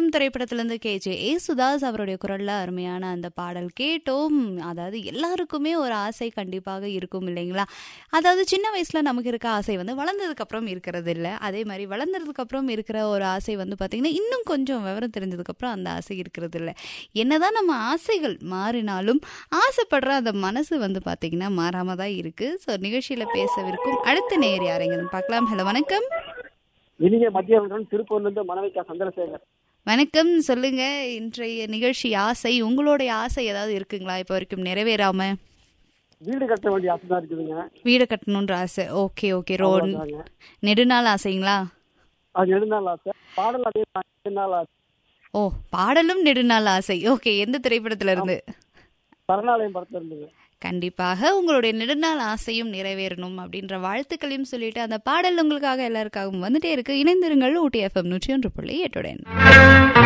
திரைப்படம் திரைப்படத்திலிருந்து K J Yesudas அவருடைய குரல்ல அருமையான அந்த பாடல் கேட்டோம் அதாவது எல்லாருக்குமே ஒரு ஆசை கண்டிப்பாக இருக்கும் இல்லைங்களா அதாவது சின்ன வயசுல நமக்கு இருக்க ஆசை வந்து வளர்ந்ததுக்கு அப்புறம் இருக்கிறது இல்லை அதே மாதிரி வளர்ந்ததுக்கு அப்புறம் இருக்கிற ஒரு ஆசை வந்து பாத்தீங்கன்னா இன்னும் கொஞ்சம் விவரம் தெரிஞ்சதுக்கு அப்புறம் அந்த ஆசை இருக்கிறது இல்லை என்னதான் நம்ம ஆசைகள் மாறினாலும் ஆசைப்படுற அந்த மனசு வந்து பாத்தீங்கன்னா மாறாம தான் இருக்கு ஸோ நிகழ்ச்சியில பேசவிருக்கும் அடுத்த நேர் யாரைங்கன்னு பார்க்கலாம் ஹலோ வணக்கம் இனிய மத்திய வணக்கம் திருப்பூர்ல இருந்து மனவிக்கா சந்திரசேகர் வணக்கம் சொல்லுங்க இன்றைய நிகழ்ச்சி ஆசை உங்களுடைய ஆசை ஏதாவது இருக்குங்களா இப்போ வரைக்கும் நிறைவேறாம வீடு கட்ட வேண்டிய ஆசை தான் இருக்குதுங்க வீடு கட்டணுன்ற ஆசை ஓகே ஓகே ரோட் அவ்வளவுதாங்க. நெடுநாள் ஆசைங்களா அது நெடுநாள் ஆசை பாடல் அதே தான், நெடுநாள் ஆசை ஓ பாடலும் நெடுநாள் ஆசை ஓகே எந்த திரைப்படத்துல இருந்து சரணாலயம் படத்துல இருந்துங்க கண்டிப்பாக உங்களுடைய நெடுநாள் ஆசையும் நிறைவேறணும் அப்படின்ற வாழ்த்துக்களையும் சொல்லிட்டு அந்த பாடல் உங்களுக்காக எல்லாருக்காகவும் வந்துட்டே இருக்கு இணைந்திருங்கள் ஊட்டி எஃப்எம் நூற்றி ஒன்று புள்ளி எட்டுடன்